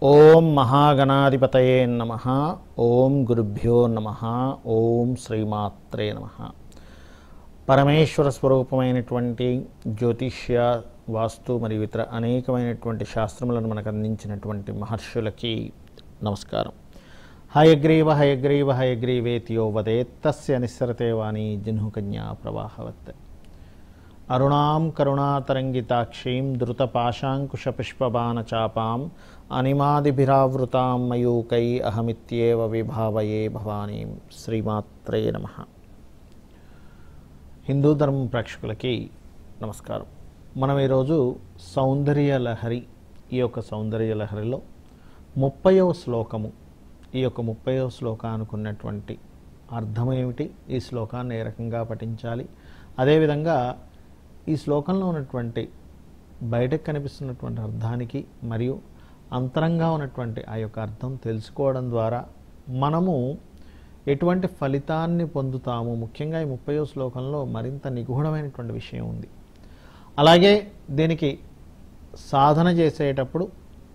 ఓం మహాగణాధిపతయే నమ ఓం గురుభ్యో నమ ఓం శ్రీమాత్రే నమ పరమేశ్వర స్వరూపమైనటువంటి జ్యోతిష్య వాస్తు మరియు ఇతర అనేకమైనటువంటి శాస్త్రములను మనకు అందించినటువంటి మహర్షులకి నమస్కారం హయగ్రీవ హయగ్రీవ హయగ్రీవేతియో వదేత్ తస్య నిస్సరతే వాణి జిహ్నుకన్యా ప్రవాహవత్ అరుణాం కరుణాతరంగితాక్షీం ధృతపాశాంకుశపుష్పబాణచాపాం అనిమాదిభిరావృతాం మయూకై అహమిత్యేవ విభావయే భవానీం శ్రీమాత్రే నమ హిందూ ధర్మం ప్రేక్షకులకి నమస్కారం మనం ఈరోజు సౌందర్య లహరి ఈ యొక్క సౌందర్య లహరిలో ముప్పయవ శ్లోకము ఈ యొక్క ముప్పయవ శ్లోకానికి ఉన్నటువంటి అర్థం ఏమిటి ఈ శ్లోకాన్ని ఏ రకంగా పఠించాలి అదేవిధంగా ఈ శ్లోకంలో ఉన్నటువంటి బయటకు కనిపిస్తున్నటువంటి అర్థానికి మరియు అంతరంగా ఉన్నటువంటి ఆ యొక్క అర్థం తెలుసుకోవడం ద్వారా మనము ఎటువంటి ఫలితాన్ని పొందుతాము ముఖ్యంగా ఈ ముప్పయో శ్లోకంలో మరింత నిగూఢమైనటువంటి విషయం ఉంది అలాగే దీనికి సాధన చేసేటప్పుడు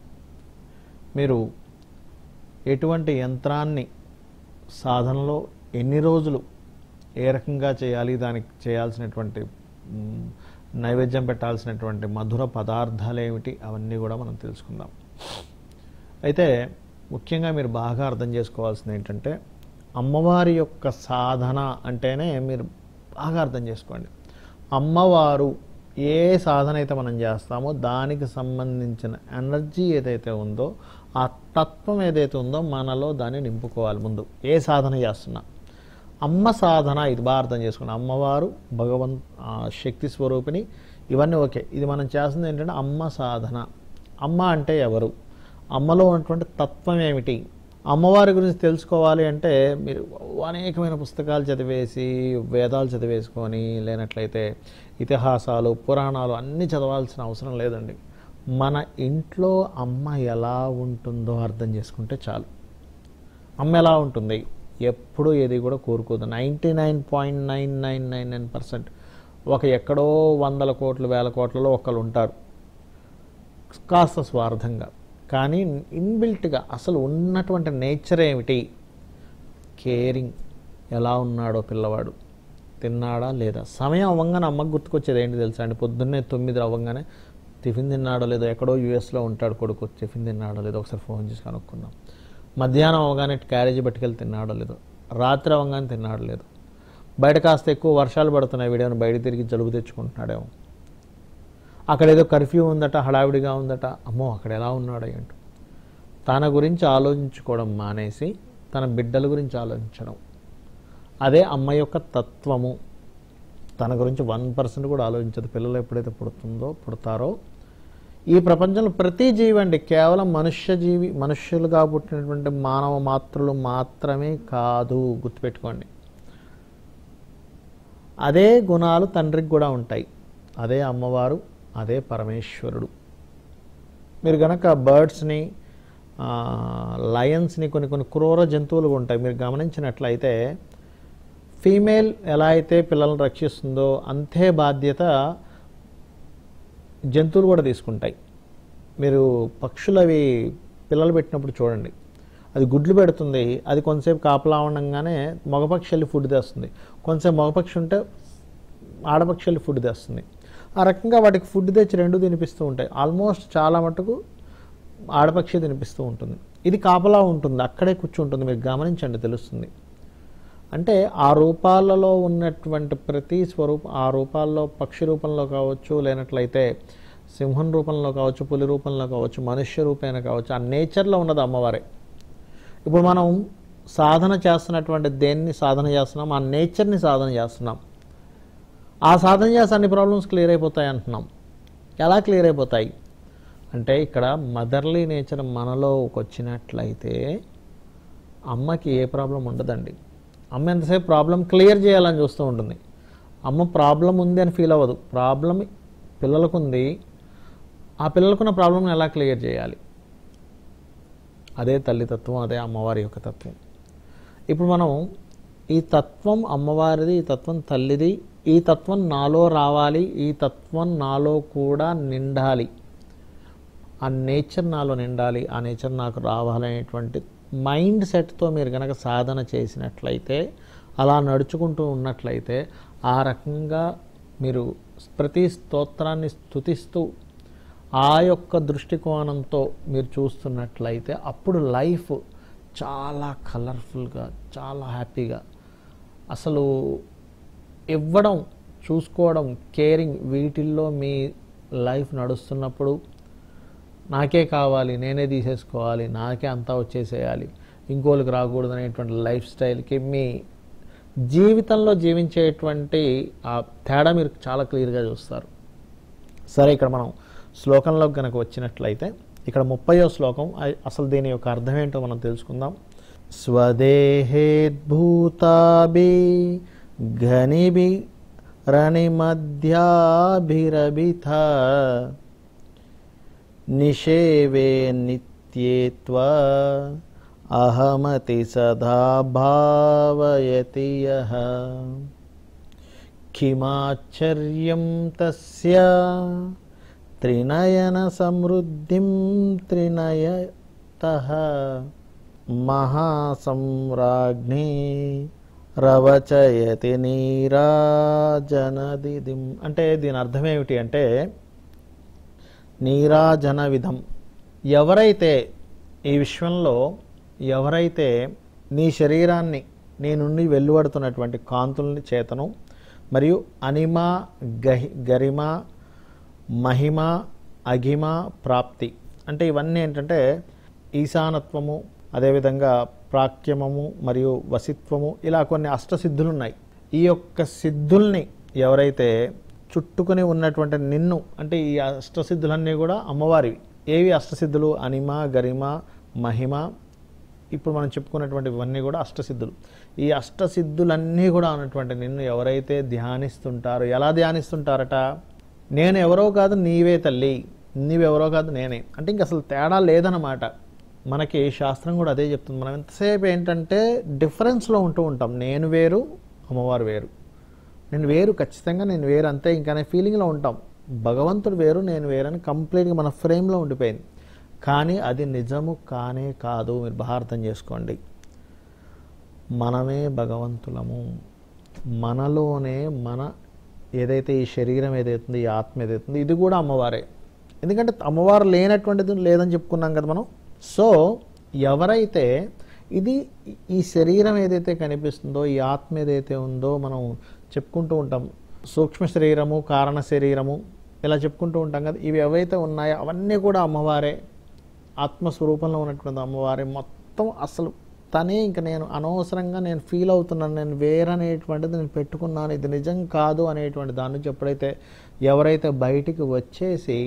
మీరు ఎటువంటి యంత్రాన్ని సాధనలో ఎన్ని రోజులు ఏ రకంగా చేయాలి దానికి చేయాల్సినటువంటి మ్, నైవేద్యం పెట్టాల్సినటువంటి మధుర పదార్థాలు ఏమిటి అవన్నీ కూడా మనం తెలుసుకుందాం అయితే ముఖ్యంగా మీరు బాగా అర్థం చేసుకోవాల్సింది ఏంటంటే అమ్మవారి యొక్క సాధన అంటేనే మీరు బాగా అర్థం చేసుకోండి అమ్మవారు ఏ సాధన అయితే మనం చేస్తామో దానికి సంబంధించిన ఎనర్జీ ఏదైతే ఉందో ఆ తత్వం ఏదైతే ఉందో మనలో దాన్ని నింపుకోవాలి ముందు ఏ సాధన చేస్తున్నా అమ్మ సాధన ఇది బాగా అర్థం చేసుకోండి అమ్మవారు భగవంత్ ఆ, శక్తి స్వరూపిణి ఇవన్నీ ఓకే ఇది మనం చేస్తుంది ఏంటంటే అమ్మ సాధన అమ్మ అంటే ఎవరు అమ్మలో ఉన్నటువంటి తత్వం ఏమిటి అమ్మవారి గురించి తెలుసుకోవాలి అంటే మీరు అనేకమైన పుస్తకాలు చదివేసి వేదాలు చదివేసుకొని లేనట్లయితే ఇతిహాసాలు పురాణాలు అన్నీ చదవాల్సిన అవసరం లేదండి మన ఇంట్లో అమ్మ ఎలా ఉంటుందో అర్థం చేసుకుంటే చాలు అమ్మ ఎలా ఉంటుంది ఎప్పుడూ ఏది కూడా కోరుకోదు ninety nine point nine nine nine nine percent ఒక ఎక్కడో వందల కోట్లు వేల కోట్లలో ఒకళ్ళు ఉంటారు కాస్త స్వార్థంగా కానీ ఇన్బిల్ట్గా అసలు ఉన్నటువంటి నేచర్ ఏమిటి కేరింగ్ ఎలా ఉన్నాడో పిల్లవాడు తిన్నాడా లేదా సమయం అవ్వగానే అమ్మకు గుర్తుకొచ్చేది ఏంటి తెలుసా అండి పొద్దున్నే తొమ్మిది అవ్వగానే టిఫిన్ తిన్నాడో లేదో ఎక్కడో యూఎస్లో ఉంటాడు కొడుకు టిఫిన్ తిన్నాడో లేదో ఒకసారి ఫోన్ చేసి కనుక్కుందాం మధ్యాహ్నం అవగానే క్యారేజీ పట్టుకెళ్ళి తిన్నాడో లేదో రాత్రి అవగానే తిన్నాడో లేదో బయట కాస్త ఎక్కువ వర్షాలు పడుతున్నాయి వీడియోని బయట తిరిగి జలుబు తెచ్చుకుంటున్నాడేమో అక్కడ ఏదో కర్ఫ్యూ ఉందట హడావిడిగా ఉందట అమ్మో అక్కడ ఎలా ఉన్నాడో ఏంటో తన గురించి ఆలోచించుకోవడం మానేసి తన బిడ్డల గురించి ఆలోచించడం అదే అమ్మ యొక్క తత్వము తన గురించి వన్ పర్సెంట్ కూడా ఆలోచించదు పిల్లలు ఎప్పుడైతే పుడుతుందో పుడతారో ఈ ప్రపంచంలో ప్రతి జీవి అండి కేవలం మనుష్య జీవి మనుష్యులుగా పుట్టినటువంటి మానవ మాతృలు మాత్రమే కాదు గుర్తుపెట్టుకోండి అదే గుణాలు తండ్రికి కూడా ఉంటాయి అదే అమ్మవారు అదే పరమేశ్వరుడు మీరు గనక బర్డ్స్ని లయన్స్ని కొన్ని కొన్ని క్రూర జంతువులు ఉంటాయి మీరు గమనించినట్లయితే ఫీమేల్ ఎలా అయితే పిల్లల్ని రక్షిస్తుందో అంతే బాధ్యత జంతువులు కూడా తీసుకుంటాయి మీరు పక్షులు అవి పిల్లలు పెట్టినప్పుడు చూడండి అది గుడ్లు పెడుతుంది అది కొంతసేపు కాపలా ఉండగానే మగపక్షి వెళ్ళి ఫుడ్ తెస్తుంది కొంతసేపు మగపక్షి ఉంటే ఆడపక్షి వెళ్ళి ఫుడ్ తెస్తుంది ఆ రకంగా వాటికి ఫుడ్ తెచ్చి రెండు తినిపిస్తూ ఉంటాయి ఆల్మోస్ట్ చాలా మటుకు ఆడపక్షి తినిపిస్తూ ఉంటుంది ఇది కాపలా ఉంటుంది అక్కడే కూర్చుంటుంది మీరు గమనించండి తెలుస్తుంది అంటే ఆ రూపాలలో ఉన్నటువంటి ప్రతి స్వరూపం ఆ రూపాల్లో పక్షి రూపంలో కావచ్చు లేనట్లయితే సింహం రూపంలో కావచ్చు పులి రూపంలో కావచ్చు మనుష్య రూపేణ కావచ్చు ఆ నేచర్లో ఉన్నది అమ్మవారే ఇప్పుడు మనం సాధన చేస్తున్నటువంటి దేన్ని సాధన చేస్తున్నాం ఆ నేచర్ని సాధన చేస్తున్నాం ఆ సాధన చేస్తే అన్ని ప్రాబ్లమ్స్ క్లియర్ అయిపోతాయి అంటున్నాం ఎలా క్లియర్ అయిపోతాయి అంటే ఇక్కడ మదర్లీ నేచర్ మనలో వచ్చినట్లయితే అమ్మకి ఏ ప్రాబ్లం ఉండదండి అమ్మ ఎంతసేపు ప్రాబ్లం క్లియర్ చేయాలని చూస్తూ ఉంటుంది అమ్మ ప్రాబ్లం ఉంది అని ఫీల్ అవ్వదు ప్రాబ్లం పిల్లలకు ఉంది ఆ పిల్లలకున్న ప్రాబ్లంని ఎలా క్లియర్ చేయాలి అదే తల్లి తత్వం అదే అమ్మవారి యొక్క తత్వం ఇప్పుడు మనం ఈ తత్వం అమ్మవారిది ఈ తత్వం తల్లిది ఈ తత్వం నాలో రావాలి ఈ తత్వం నాలో కూడా నిండాలి ఆ నేచర్ నాలో నిండాలి ఆ నేచర్ నాకు రావాలనేటువంటి మైండ్ సెట్తో మీరు కనుక సాధన చేసినట్లయితే అలా నడుచుకుంటూ ఉన్నట్లయితే ఆ రకంగా మీరు ప్రతి స్తోత్రాన్ని స్థుతిస్తూ ఆ యొక్క దృష్టికోణంతో మీరు చూస్తున్నట్లయితే అప్పుడు లైఫ్ చాలా కలర్ఫుల్గా చాలా హ్యాపీగా అసలు ఇవ్వడం చూసుకోవడం కేరింగ్ వీటిల్లో మీ లైఫ్ నడుస్తున్నప్పుడు నాకే కావాలి నేనే తీసేసుకోవాలి నాకే అంతా వచ్చేసేయాలి ఇంకోళ్ళకి రాకూడదు అనేటువంటి లైఫ్ స్టైల్కి మీ జీవితంలో జీవించేటువంటి ఆ తేడా మీరు చాలా క్లియర్గా చూస్తారు సరే ఇక్కడ మనం శ్లోకంలోకి కనుక వచ్చినట్లయితే ఇక్కడ ముప్పయో శ్లోకం అ- అసలు దీని యొక్క అర్థం ఏంటో మనం తెలుసుకుందాం స్వదేహేద్భూతాభి ఘనిభి రణిమధ్యాభిరభిథ నిషేవే నిత్యేత్వ అహమతి సదా భావయతి యః కిమాశ్చర్యం తస్య త్రినయన సమృద్ధిం త్రినయత మహాసమ్రాజ్ఞి రవచయతి నీరాజనదిదిం అంటే దీని అర్థం ఏమిటి అంటే నీరాజన విధం ఎవరైతే ఈ విశ్వంలో ఎవరైతే నీ శరీరాన్ని నీ నుండి వెలువడుతున్నటువంటి కాంతుల్ని చేతను మరియు అనిమ గహి గరిమ మహిమ అఘిమ ప్రాప్తి అంటే ఇవన్నీ ఏంటంటే ఈశానత్వము అదేవిధంగా ప్రాక్యమము మరియు వసిత్వము ఇలా కొన్ని అష్టసిద్ధులు ఉన్నాయి ఈ యొక్క సిద్ధుల్ని ఎవరైతే చుట్టుకుని ఉన్నటువంటి నిన్ను అంటే ఈ అష్టసిద్ధులన్నీ కూడా అమ్మవారివి ఏవి అష్టసిద్ధులు అనిమ గరిమ మహిమ ఇప్పుడు మనం చెప్పుకున్నటువంటి ఇవన్నీ కూడా అష్టసిద్ధులు ఈ అష్టసిద్ధులన్నీ కూడా ఉన్నటువంటి నిన్ను ఎవరైతే ధ్యానిస్తుంటారో ఎలా ధ్యానిస్తుంటారట నేను ఎవరో కాదు నీవే తల్లి నీవెవరో కాదు నేనే అంటే ఇంక అసలు తేడా లేదన్నమాట మనకి శాస్త్రం కూడా అదే చెప్తుంది మనం ఎంతసేపు ఏంటంటే డిఫరెన్స్లో ఉంటూ ఉంటాం నేను వేరు అమ్మవారు వేరు నేను వేరు ఖచ్చితంగా నేను వేరు అంతే ఇంకా అనే ఫీలింగ్లో ఉంటాం భగవంతుడు వేరు నేను వేరని కంప్లీట్గా మన ఫ్రేమ్లో ఉండిపోయింది కానీ అది నిజము కానే కాదు మీరు బాగా అర్థం చేసుకోండి మనమే భగవంతులము మనలోనే మన ఏదైతే ఈ శరీరం ఏదైతుందో ఈ ఆత్మ ఏదైతుందో ఇది కూడా అమ్మవారే ఎందుకంటే అమ్మవారు లేనటువంటిది లేదని చెప్పుకున్నాం కదా మనం సో ఎవరైతే ఇది ఈ శరీరం ఏదైతే కనిపిస్తుందో ఈ ఆత్మ ఏదైతే ఉందో మనం చెప్పుకుంటూ ఉంటాం సూక్ష్మ శరీరము కారణ శరీరము ఇలా చెప్పుకుంటూ ఉంటాం కదా ఇవి ఏవైతే ఉన్నాయో అవన్నీ కూడా అమ్మవారే ఆత్మస్వరూపంలో ఉన్నటువంటి అమ్మవారి మొత్తం అసలు తనే ఇంక నేను అనవసరంగా నేను ఫీల్ అవుతున్నాను నేను వేరనేటువంటిది నేను పెట్టుకున్నాను ఇది నిజం కాదు అనేటువంటి దాని నుంచి ఎప్పుడైతే ఎవరైతే బయటికి వచ్చేసి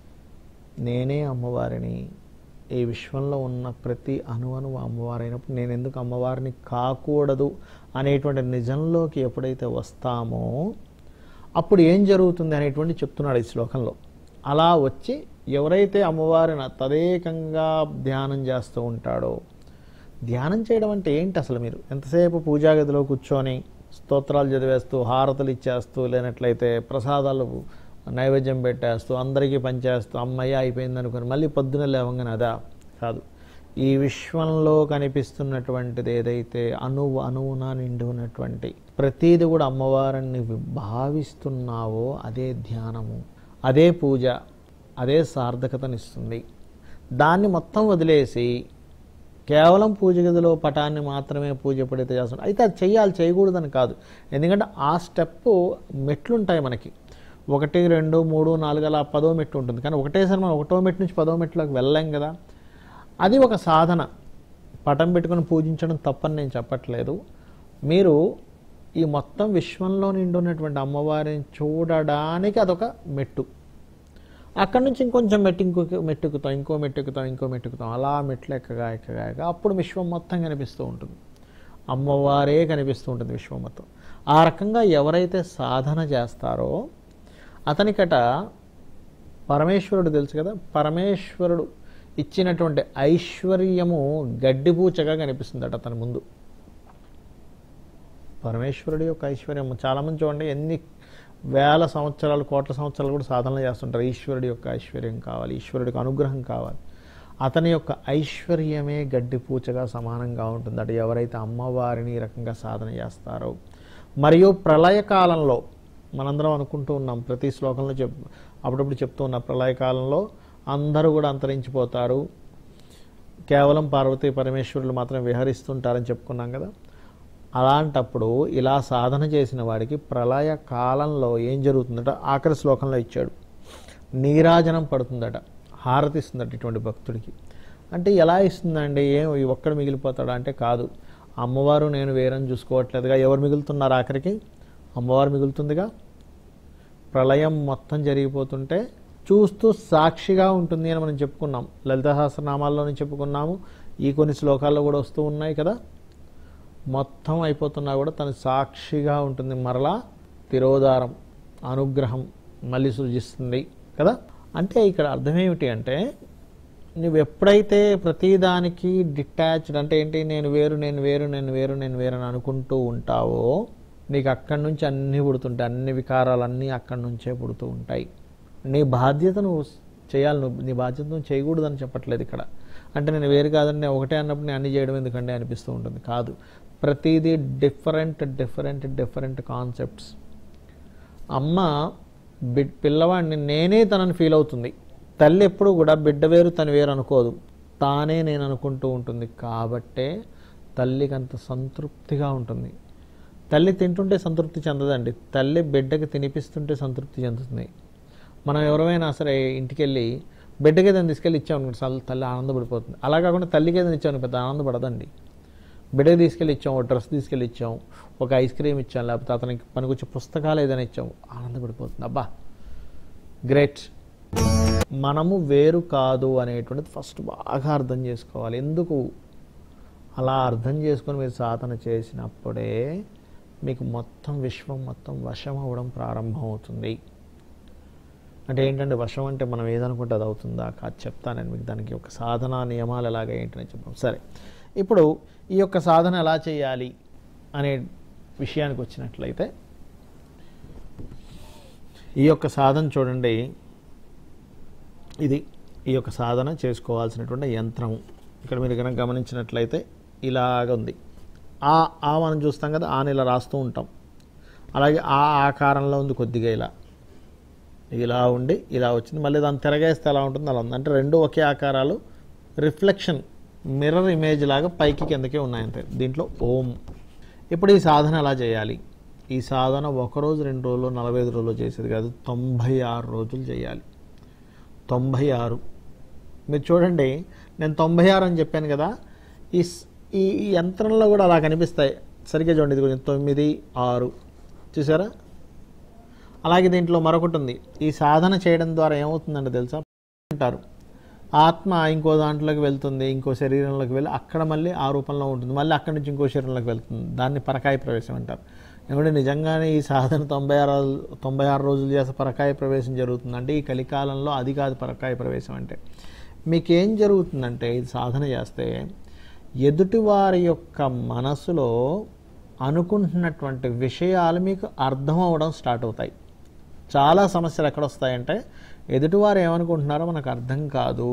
నేనే అమ్మవారిని ఈ విశ్వంలో ఉన్న ప్రతి అణువను అమ్మవారైనప్పుడు నేను ఎందుకు అమ్మవారిని కాకూడదు అనేటువంటి నిజంలోకి ఎప్పుడైతే వస్తామో అప్పుడు ఏం జరుగుతుంది అనేటువంటి చెప్తున్నాడు ఈ శ్లోకంలో అలా వచ్చి ఎవరైతే అమ్మవారిని తదేకంగా ధ్యానం చేస్తూ ఉంటాడో ధ్యానం చేయడం అంటే ఏంటి అసలు మీరు ఎంతసేపు పూజా గదిలో కూర్చొని స్తోత్రాలు చదివేస్తూ హారతలు ఇచ్చేస్తూ లేనట్లయితే ప్రసాదాలు నైవేద్యం పెట్టేస్తూ అందరికీ పంచేస్తూ అమ్మయ్య అయిపోయింది అనుకుని మళ్ళీ పొద్దున లేవంగానే అదా కాదు ఈ విశ్వంలో కనిపిస్తున్నటువంటిది ఏదైతే అణువు అణువున నిండి ఉన్నటువంటి ప్రతీది కూడా అమ్మవారిని భావిస్తున్నావో అదే ధ్యానము అదే పూజ అదే సార్థకతనిస్తుంది దాన్ని మొత్తం వదిలేసి కేవలం పూజ గదిలో పటాన్ని మాత్రమే పూజ ఎప్పుడైతే చేస్తాం అయితే అది చెయ్యాలి చేయకూడదని కాదు ఎందుకంటే ఆ స్టెప్ మెట్లుంటాయి మనకి ఒకటి రెండు మూడు నాలుగు అలా పదో మెట్టు ఉంటుంది కానీ ఒకటేసారి మనం ఒకటో మెట్టు నుంచి పదో మెట్లోకి వెళ్ళలేం కదా అది ఒక సాధన పటం పెట్టుకొని పూజించడం తప్పని నేను చెప్పట్లేదు మీరు ఈ మొత్తం విశ్వంలో నిండి ఉన్నటువంటి అమ్మవారిని చూడడానికి అదొక మెట్టు అక్కడి నుంచి ఇంకొంచెం మెట్టు ఇంకో మెట్టుకుతాం ఇంకో మెట్టుకుతాం ఇంకో మెట్టుకుతాం అలా మెట్లు ఎక్కగా ఎక్కగా ఎక్కగా అప్పుడు విశ్వం మొత్తం కనిపిస్తూ ఉంటుంది అమ్మవారే కనిపిస్తూ ఉంటుంది విశ్వం మొత్తం ఆ రకంగా ఎవరైతే సాధన చేస్తారో అతనికట పరమేశ్వరుడు తెలుసు కదా పరమేశ్వరుడు ఇచ్చినటువంటి ఐశ్వర్యము గడ్డిపూచగా కనిపిస్తుందట అతని ముందు పరమేశ్వరుడి యొక్క ఐశ్వర్యం చాలామంది చూడండి ఎన్ని వేల సంవత్సరాలు కోట్ల సంవత్సరాలు కూడా సాధనలు చేస్తుంటారు ఈశ్వరుడి యొక్క ఐశ్వర్యం కావాలి ఈశ్వరుడికి అనుగ్రహం కావాలి అతని యొక్క ఐశ్వర్యమే గడ్డి పూచగా సమానంగా ఉంటుంది అటు ఎవరైతే అమ్మవారిని ఈ రకంగా సాధన చేస్తారో మరియు ప్రళయకాలంలో మనందరం అనుకుంటూ ఉన్నాం ప్రతి శ్లోకంలో చెప్ అప్పుడప్పుడు చెప్తూ ఉన్న ప్రళయకాలంలో అందరూ కూడా అంతరించిపోతారు కేవలం పార్వతీ పరమేశ్వరులు మాత్రం విహరిస్తుంటారని చెప్పుకున్నాం కదా అలాంటప్పుడు ఇలా సాధన చేసిన వాడికి ప్రళయ కాలంలో ఏం జరుగుతుందట ఆఖరి శ్లోకంలో ఇచ్చాడు నీరాజనం పడుతుందట హారతి ఇస్తుందట ఇటువంటి భక్తుడికి అంటే ఎలా ఇస్తుందండి ఏం ఈ ఒక్కడు మిగిలిపోతాడా అంటే కాదు అమ్మవారు నేను వేరని చూసుకోవట్లేదుగా ఎవరు మిగులుతున్నారు ఆఖరికి అమ్మవారు మిగులుతుందిగా ప్రళయం మొత్తం జరిగిపోతుంటే చూస్తూ సాక్షిగా ఉంటుంది అని మనం చెప్పుకున్నాం లలిత సహస్రనామాల్లోనే చెప్పుకున్నాము ఈ కొన్ని శ్లోకాల్లో కూడా వస్తూ ఉన్నాయి కదా మొత్తం అయిపోతున్నా కూడా తను సాక్షిగా ఉంటుంది మరలా తిరోధారం అనుగ్రహం మళ్ళీ సృజిస్తుంది కదా అంటే ఇక్కడ అర్థం ఏమిటి అంటే నువ్వు ఎప్పుడైతే ప్రతిదానికి డిటాచ్డ్ అంటే ఏంటి నేను వేరు నేను వేరు నేను వేరు నేను వేరు అని అనుకుంటూ ఉంటావో నీకు అక్కడి నుంచి అన్నీ పుడుతుంటాయి అన్ని వికారాలన్నీ అక్కడి నుంచే పుడుతూ ఉంటాయి నీ బాధ్యత నువ్వు చేయాలి నువ్వు నీ బాధ్యత నువ్వు చేయకూడదని చెప్పట్లేదు ఇక్కడ అంటే నేను వేరు కాదని నేను ఒకటే అన్నప్పుడు నేను అన్ని చేయడం ఎందుకంటే అనిపిస్తూ ఉంటుంది కాదు ప్రతిదీ డిఫరెంట్ డిఫరెంట్ డిఫరెంట్ కాన్సెప్ట్స్ అమ్మ బిడ్ పిల్లవాడిని నేనే తనని ఫీల్ అవుతుంది తల్లి ఎప్పుడు కూడా బిడ్డ వేరు తను వేరు అనుకోదు తానే నేను అనుకుంటూ ఉంటుంది కాబట్టే తల్లికి అంత సంతృప్తిగా ఉంటుంది తల్లి తింటుంటే సంతృప్తి చెందదండి తల్లి బిడ్డకి తినిపిస్తుంటే సంతృప్తి చెందుతుంది మనం ఎవరైనా సరే ఇంటికి వెళ్ళి బిడ్డకి ఏదైనా తీసుకెళ్ళి ఇచ్చామనుకోండి చాలు తల్లి ఆనందపడిపోతుంది అలా కాకుండా తల్లికి ఏదైనా ఇచ్చామని పెద్ద ఆనందపడదండి బిడ్డకి తీసుకెళ్ళి ఇచ్చాం ఒక డ్రెస్ తీసుకెళ్ళి ఇచ్చాం ఒక ఐస్ క్రీమ్ ఇచ్చాం లేకపోతే అతనికి పనికొచ్చే పుస్తకాలు ఏదైనా ఇచ్చాం ఆనందపడిపోతుంది అబ్బా గ్రేట్ మనము వేరు కాదు అనేటువంటిది ఫస్ట్ బాగా అర్థం చేసుకోవాలి ఎందుకు అలా అర్థం చేసుకొని మీరు సాధన చేసినప్పుడే మీకు మొత్తం విశ్వం మొత్తం వశం అవ్వడం ప్రారంభమవుతుంది అంటే ఏంటంటే వశం అంటే మనం ఏదనుకుంటే అది అవుతుందా కాదు చెప్తాను నేను మీకు దానికి ఒక సాధన నియమాలు ఎలాగ ఏంటని చెప్తాం సరే ఇప్పుడు ఈ యొక్క సాధన ఎలా చేయాలి అనే విషయానికి వచ్చినట్లయితే ఈ యొక్క సాధన చూడండి ఇది ఈ యొక్క సాధన చేసుకోవాల్సినటువంటి యంత్రం ఇక్కడ మీరు కనుక గమనించినట్లయితే ఇలాగ ఉంది ఆ ఆ మనం చూస్తాం కదా ఆని ఇలా రాస్తూ ఉంటాం అలాగే ఆ ఆకారంలో ఉంది కొద్దిగా ఇలా ఇలా ఉండి ఇలా వచ్చింది మళ్ళీ దాన్ని తిరగేస్తే ఎలా ఉంటుంది అలా ఉంది అంటే రెండు ఒకే ఆకారాలు రిఫ్లెక్షన్ మిర్రర్ ఇమేజ్ లాగా పైకి కిందకే ఉన్నాయంతే దీంట్లో ఓం ఇప్పుడు ఈ సాధన ఎలా చేయాలి ఈ సాధన ఒక రోజు రెండు రోజులు నలభై ఐదు రోజులు చేసేది కాదు తొంభై ఆరు రోజులు చేయాలి తొంభై ఆరు మీరు చూడండి నేను తొంభై ఆరు అని చెప్పాను కదా ఈ స్- ఈ ఈ యంత్రంలో కూడా అలా కనిపిస్తాయి సరిగ్గా చూడండి ఇది కొంచెం తొమ్మిది ఆరు చూసారా అలాగే దీంట్లో మరొకటి ఉంది ఈ సాధన చేయడం ద్వారా ఏమవుతుందంటే తెలుసా అంటారు ఆత్మ ఇంకో దాంట్లోకి వెళ్తుంది ఇంకో శరీరంలోకి వెళ్ళి అక్కడ మళ్ళీ ఆ రూపంలో ఉంటుంది మళ్ళీ అక్కడి నుంచి ఇంకో శరీరంలోకి వెళ్తుంది దాన్ని పరకాయ ప్రవేశం అంటారు ఎందుకంటే నిజంగానే ఈ సాధన తొంభై ఆరు రోజులు తొంభై ఆరు రోజులు చేస్తే పరకాయ ప్రవేశం జరుగుతుంది అంటే ఈ కలికాలంలో అది కాదు పరకాయ ప్రవేశం అంటే మీకేం జరుగుతుందంటే ఇది సాధన చేస్తే ఎదుటివారి యొక్క మనసులో అనుకుంటున్నటువంటి విషయాలు మీకు అర్థం అవ్వడం స్టార్ట్ అవుతాయి చాలా సమస్యలు ఎక్కడ వస్తాయంటే ఎదుటివారు ఏమనుకుంటున్నారో మనకు అర్థం కాదు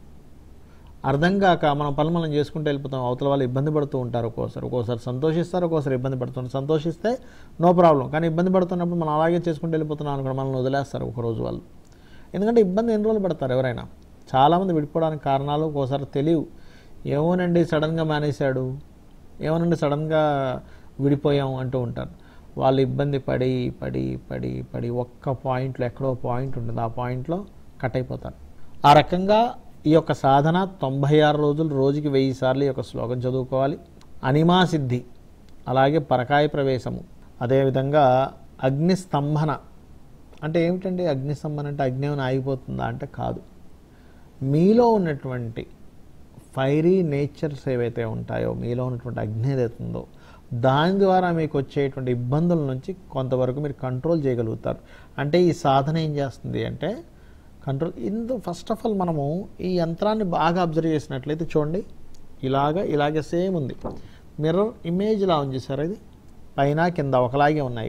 అర్థం కాక మనం పనులు మనం చేసుకుంటూ వెళ్ళిపోతాం అవతల వాళ్ళు ఇబ్బంది పడుతూ ఉంటారు ఒక్కోసారి ఒక్కోసారి సంతోషిస్తారు ఒక్కోసారి ఇబ్బంది పడుతుంటారు సంతోషిస్తే నో ప్రాబ్లం కానీ ఇబ్బంది పడుతున్నప్పుడు మనం అలాగే చేసుకుంటూ వెళ్ళిపోతున్నాం అనుకోండి మనల్ని వదిలేస్తారు ఒకరోజు వాళ్ళు ఎందుకంటే ఇబ్బంది ఎన్ని రోజులు పడతారు ఎవరైనా చాలామంది విడిపోవడానికి కారణాలు ఒక్కోసారి తెలియవు ఏమోనండి సడన్గా మానేశాడు ఏమోనండి సడన్గా విడిపోయాం అంటూ ఉంటారు వాళ్ళు ఇబ్బంది పడి పడి పడి పడి ఒక్క పాయింట్లో ఎక్కడో పాయింట్ ఉంటుంది ఆ పాయింట్లో కట్ అయిపోతారు ఆ రకంగా ఈ యొక్క సాధన తొంభై ఆరు రోజులు రోజుకి వెయ్యి సార్లు ఈ యొక్క శ్లోకం చదువుకోవాలి అనిమా సిద్ధి అలాగే పరకాయ ప్రవేశము అదేవిధంగా అగ్ని స్తంభన అంటే ఏమిటండి అగ్ని స్తంభన అంటే అగ్ని ఏమైనా ఆగిపోతుందా అంటే కాదు మీలో ఉన్నటువంటి ఫైరీ నేచర్స్ ఏవైతే ఉంటాయో మీలో ఉన్నటువంటి అగ్ని ఏదైతే ఉందో దాని ద్వారా మీకు వచ్చేటువంటి ఇబ్బందుల నుంచి కొంతవరకు మీరు కంట్రోల్ చేయగలుగుతారు అంటే ఈ సాధన ఏం చేస్తుంది అంటే కంట్రోల్ ఇందు ఫస్ట్ ఆఫ్ ఆల్ మనము ఈ యంత్రాన్ని బాగా అబ్జర్వ్ చేసినట్లయితే చూడండి ఇలాగ ఇలాగే సేమ్ ఉంది మిర్రర్ ఇమేజ్ లా ఉంది సార్ ఇది పైన కింద ఒకలాగే ఉన్నాయి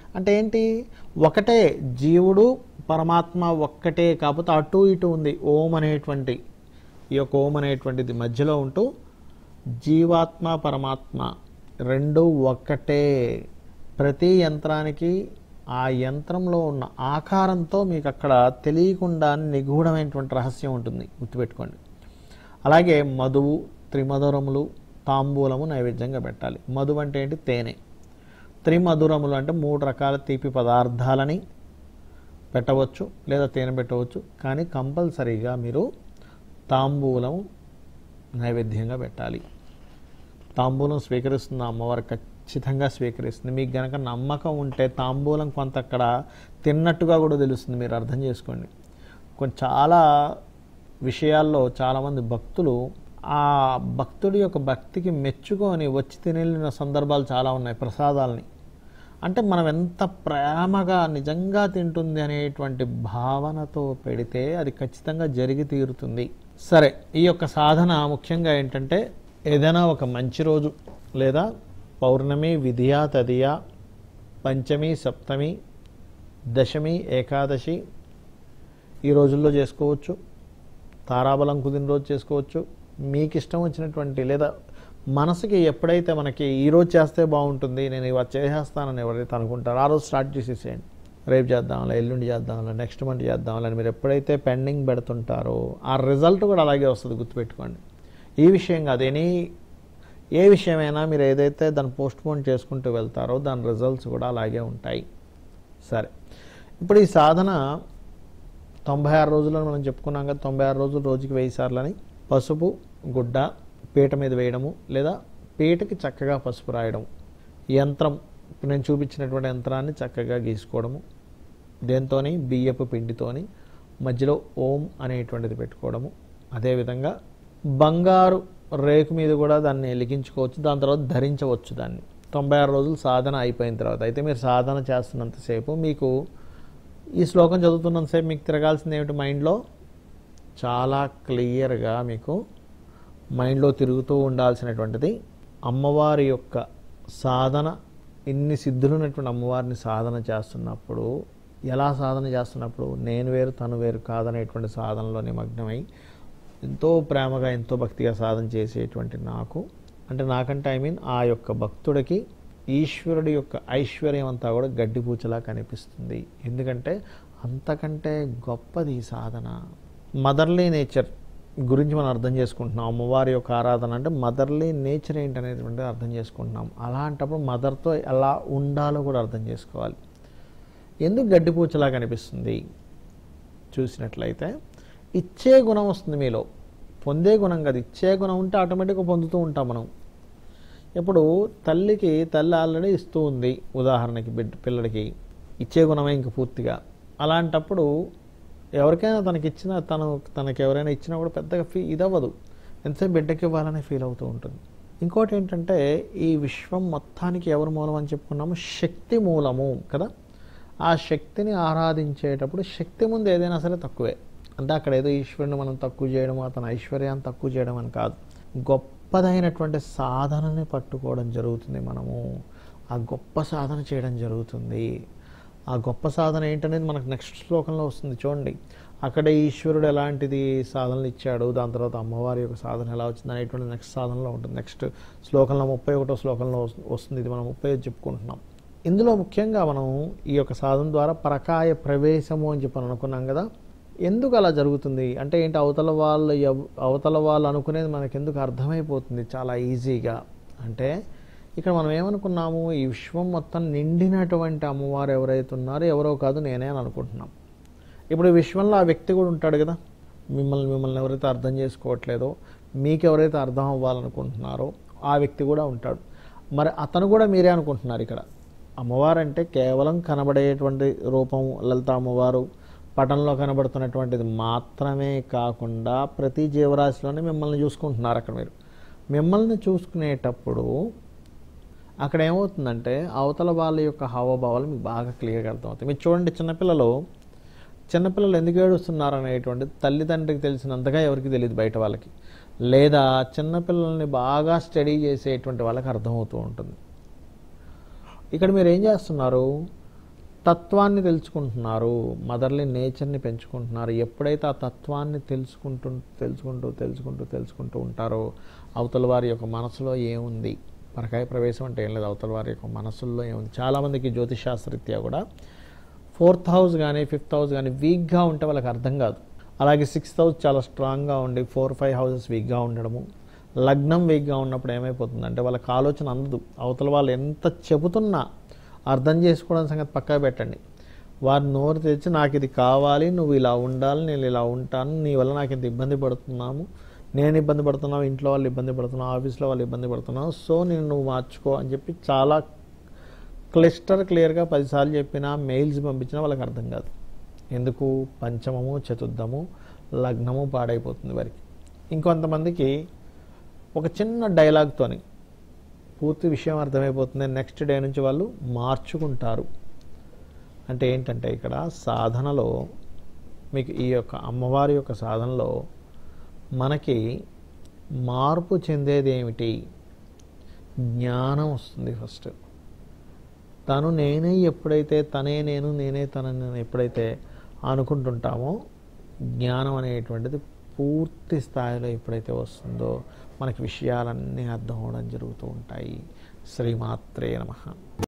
అంటే ఏంటి ఒకటే జీవుడు పరమాత్మ ఒక్కటే కాకపోతే అటు ఇటు ఉంది ఓం అనేటువంటి ఈ యొక్క ఓం అనేటువంటిది మధ్యలో ఉంటూ జీవాత్మ పరమాత్మ రెండు ఒక్కటే ప్రతి యంత్రానికి ఆ యంత్రంలో ఉన్న ఆకారంతో మీకు అక్కడ తెలియకుండా నిగూఢమైనటువంటి రహస్యం ఉంటుంది గుర్తుపెట్టుకోండి అలాగే మధువు త్రిమధురములు తాంబూలము నైవేద్యంగా పెట్టాలి మధువు అంటే ఏంటి తేనె త్రిమధురములు అంటే మూడు రకాల తీపి పదార్థాలని పెట్టవచ్చు లేదా తేనె పెట్టవచ్చు కానీ కంపల్సరీగా మీరు తాంబూలం నైవేద్యంగా పెట్టాలి తాంబూలం స్వీకరిస్తున్న అమ్మవారు ఖచ్చితంగా స్వీకరిస్తుంది మీకు గనక నమ్మకం ఉంటే తాంబూలం కొంత అక్కడ తిన్నట్టుగా కూడా తెలుస్తుంది మీరు అర్థం చేసుకోండి కొన్ని చాలా విషయాల్లో చాలామంది భక్తులు ఆ భక్తుడి యొక్క భక్తికి మెచ్చుకొని వచ్చి తినేళ్ళిన సందర్భాలు చాలా ఉన్నాయి ప్రసాదాలని అంటే మనం ఎంత ప్రేమగా నిజంగా తింటుంది అనేటువంటి భావనతో పెడితే అది ఖచ్చితంగా జరిగి తీరుతుంది సరే ఈ యొక్క సాధన ముఖ్యంగా ఏంటంటే ఏదైనా ఒక మంచి రోజు లేదా పౌర్ణమి విధియా తదియా పంచమి సప్తమి దశమి ఏకాదశి ఈ రోజుల్లో చేసుకోవచ్చు తారాబలం కుదిరిన రోజు చేసుకోవచ్చు మీకు ఇష్టం వచ్చినటువంటి లేదా మనసుకి ఎప్పుడైతే మనకి ఈ రోజు చేస్తే బాగుంటుంది నేను ఇవాళ చేసేస్తానని ఎవరైతే అనుకుంటారో ఆ రోజు స్టార్ట్ చేసేసేయండి రేపు చేద్దాంలే ఎల్లుండి చేద్దాంలే నెక్స్ట్ మంత్ చేద్దాంలే అని మీరు ఎప్పుడైతే పెండింగ్ పెడుతుంటారో ఆ రిజల్ట్ కూడా అలాగే వస్తుంది గుర్తుపెట్టుకోండి ఈ విషయం కాదు ఎనీ ఏ విషయమైనా మీరు ఏదైతే దాన్ని పోస్ట్ పోన్ చేసుకుంటూ వెళ్తారో దాని రిజల్ట్స్ కూడా అలాగే ఉంటాయి సరే ఇప్పుడు ఈ సాధన తొంభై ఆరు రోజులను మనం చెప్పుకున్నాం కదా తొంభై ఆరు రోజులు రోజుకి వెయ్యి సార్లని పసుపు గుడ్డ పీట మీద వేయడము లేదా పీటకి చక్కగా పసుపు రాయడం యంత్రం ఇప్పుడు నేను చూపించినటువంటి యంత్రాన్ని చక్కగా గీసుకోవడము దేంతోని బియ్యపు పిండితోని మధ్యలో ఓం అనేటువంటిది పెట్టుకోవడము అదేవిధంగా బంగారు రేకు మీద కూడా దాన్ని వెలిగించుకోవచ్చు దాని తర్వాత ధరించవచ్చు దాన్ని తొంభై ఆరు రోజులు సాధన అయిపోయిన తర్వాత అయితే మీరు సాధన చేస్తున్నంతసేపు మీకు ఈ శ్లోకం చదువుతున్నంతసేపు మీకు తిరగాల్సింది ఏమిటి మైండ్లో చాలా క్లియర్గా మీకు మైండ్లో తిరుగుతూ ఉండాల్సినటువంటిది అమ్మవారి యొక్క సాధన ఇన్ని సిద్ధులున్నటువంటి అమ్మవారిని సాధన చేస్తున్నప్పుడు ఎలా సాధన చేస్తున్నప్పుడు నేను వేరు తను వేరు కాదనేటువంటి సాధనలో నిమగ్నమై ఎంతో ప్రేమగా ఎంతో భక్తిగా సాధన చేసేటువంటి నాకు అంటే నాకంటే ఐ మీన్ ఆ యొక్క భక్తుడికి ఈశ్వరుడి యొక్క ఐశ్వర్యం అంతా కూడా గడ్డిపూచలా కనిపిస్తుంది ఎందుకంటే అంతకంటే గొప్పది ఈ సాధన మదర్లీ నేచర్ గురించి మనం అర్థం చేసుకుంటున్నాం అమ్మవారి యొక్క ఆరాధన అంటే మదర్లీ నేచర్ ఏంటనేటువంటిది అర్థం చేసుకుంటున్నాం అలాంటప్పుడు మదర్తో ఎలా ఉండాలో కూడా అర్థం చేసుకోవాలి ఎందుకు గడ్డిపూచలా కనిపిస్తుంది చూసినట్లయితే ఇచ్చే గుణం వస్తుంది మీలో పొందే గుణం కాదు ఇచ్చే గుణం ఉంటే ఆటోమేటిక్గా పొందుతూ ఉంటాం మనం ఇప్పుడు తల్లికి తల్లి ఆల్రెడీ ఇస్తూ ఉంది ఉదాహరణకి బిడ్డ పిల్లడికి ఇచ్చే గుణమే ఇంక పూర్తిగా అలాంటప్పుడు ఎవరికైనా తనకి ఇచ్చిన తను తనకి ఎవరైనా ఇచ్చినా కూడా పెద్దగా ఫీ ఇదవ్వదు ఎంతసేపు బిడ్డకి ఇవ్వాలని ఫీల్ అవుతూ ఉంటుంది ఇంకోటి ఏంటంటే ఈ విశ్వం మొత్తానికి ఎవరు మూలం అని చెప్పుకున్నాము శక్తి మూలము కదా ఆ శక్తిని ఆరాధించేటప్పుడు శక్తి ముందు ఏదైనా సరే తక్కువే అంటే అక్కడ ఏదో ఈశ్వరుని మనం తక్కువ చేయడం అతని ఐశ్వర్యాన్ని తక్కువ చేయడం అని కాదు గొప్పదైనటువంటి సాధనని పట్టుకోవడం జరుగుతుంది మనము ఆ గొప్ప సాధన చేయడం జరుగుతుంది ఆ గొప్ప సాధన ఏంటనేది మనకు నెక్స్ట్ శ్లోకంలో వస్తుంది చూడండి అక్కడ ఈశ్వరుడు ఎలాంటిది సాధనలు ఇచ్చాడు దాని తర్వాత అమ్మవారి యొక్క సాధన ఎలా వచ్చింది అనేటువంటి నెక్స్ట్ సాధనలో ఉంటుంది నెక్స్ట్ శ్లోకంలో ముప్పై ఒకటో శ్లోకంలో వస్తు- వస్తుంది ఇది మనం ముప్పై ఐదు చెప్పుకుంటున్నాం ఇందులో ముఖ్యంగా మనం ఈ యొక్క సాధన ద్వారా పరకాయ ప్రవేశము అని చెప్పి అనుకున్నాం కదా ఎందుకు అలా జరుగుతుంది అంటే ఏంటి అవతల వాళ్ళు ఎవ్- అవతల వాళ్ళు అనుకునేది మనకి ఎందుకు అర్థమైపోతుంది చాలా ఈజీగా అంటే ఇక్కడ మనం ఏమనుకున్నాము ఈ విశ్వం మొత్తం నిండినటువంటి అమ్మవారు ఎవరైతే ఉన్నారో ఎవరో కాదు నేనే అని అనుకుంటున్నాం ఇప్పుడు ఈ విశ్వంలో ఆ వ్యక్తి కూడా ఉంటాడు కదా మిమ్మల్ని మిమ్మల్ని ఎవరైతే అర్థం చేసుకోవట్లేదో మీకు ఎవరైతే అర్థం అవ్వాలనుకుంటున్నారో ఆ వ్యక్తి కూడా ఉంటాడు మరి అతను కూడా మీరే అనుకుంటున్నారు ఇక్కడ అమ్మవారు అంటే కేవలం కనబడేటువంటి రూపం లలిత అమ్మవారు పటంలో కనబడుతున్నటువంటిది మాత్రమే కాకుండా ప్రతి జీవరాశిలోనే మిమ్మల్ని చూసుకుంటున్నారు అక్కడ మీరు మిమ్మల్ని చూసుకునేటప్పుడు అక్కడ ఏమవుతుందంటే అవతల వాళ్ళ యొక్క హావభావాలు మీకు బాగా క్లియర్గా అర్థమవుతాయి మీరు చూడండి చిన్నపిల్లలు చిన్నపిల్లలు ఎందుకు ఏడుస్తున్నారు అనేటువంటి తల్లిదండ్రికి తెలిసినంతగా ఎవరికి తెలియదు బయట వాళ్ళకి లేదా చిన్నపిల్లల్ని బాగా స్టడీ చేసేటువంటి వాళ్ళకి అర్థమవుతూ ఉంటుంది ఇక్కడ మీరు ఏం చేస్తున్నారు తత్వాన్ని తెలుసుకుంటున్నారు మదర్లీ నేచర్ని పెంచుకుంటున్నారు ఎప్పుడైతే ఆ తత్వాన్ని తెలుసుకుంటూ తెలుసుకుంటూ తెలుసుకుంటూ తెలుసుకుంటూ ఉంటారో అవతల వారి యొక్క మనసులో ఏముంది పరకాయ ప్రవేశం అంటే ఏం లేదు అవతల వారి యొక్క మనసుల్లో ఏముంది చాలామందికి జ్యోతిషాస్త్రరీత్యా కూడా ఫోర్త్ హౌస్ కానీ ఫిఫ్త్ హౌస్ కానీ వీక్గా ఉంటే వాళ్ళకి అర్థం కాదు అలాగే సిక్స్త్ హౌస్ చాలా స్ట్రాంగ్గా ఉండి ఫోర్ ఫైవ్ హౌసెస్ వీక్గా ఉండడము లగ్నం వీక్గా ఉన్నప్పుడు ఏమైపోతుంది అంటే వాళ్ళకి ఆలోచన అందదు అవతల వాళ్ళు ఎంత చెబుతున్నా అర్థం చేసుకోవడం సంగతి పక్కన పెట్టండి వారి నోరు తెచ్చి నాకు ఇది కావాలి నువ్వు ఇలా ఉండాలి నేను ఇలా ఉంటాను నీ వల్ల నాకు ఇంత ఇబ్బంది పడుతున్నాము నేను ఇబ్బంది పడుతున్నావు ఇంట్లో వాళ్ళు ఇబ్బంది పడుతున్నావు ఆఫీస్లో వాళ్ళు ఇబ్బంది పడుతున్నావు సో నేను నువ్వు మార్చుకో అని చెప్పి చాలా క్లిస్టర్ క్లియర్గా పదిసార్లు చెప్పినా మెయిల్స్ పంపించినా వాళ్ళకి అర్థం కాదు ఎందుకు పంచమము చతుర్థము లగ్నము పాడైపోతుంది వారికి ఇంకొంతమందికి ఒక చిన్న డైలాగ్తోని పూర్తి విషయం అర్థమైపోతుంది నెక్స్ట్ డే నుంచి వాళ్ళు మార్చుకుంటారు అంటే ఏంటంటే ఇక్కడ సాధనలో మీకు ఈ యొక్క అమ్మవారి యొక్క సాధనలో మనకి మార్పు చెందేది ఏమిటి జ్ఞానం వస్తుంది ఫస్ట్ తను నేనే ఎప్పుడైతే తనే నేను నేనే తనని నేను ఎప్పుడైతే అనుకుంటుంటామో జ్ఞానం అనేటువంటిది పూర్తి స్థాయిలో ఎప్పుడైతే వస్తుందో మనకి విషయాలన్నీ అర్థం అవడం జరుగుతూ ఉంటాయి శ్రీమాత్రే నమ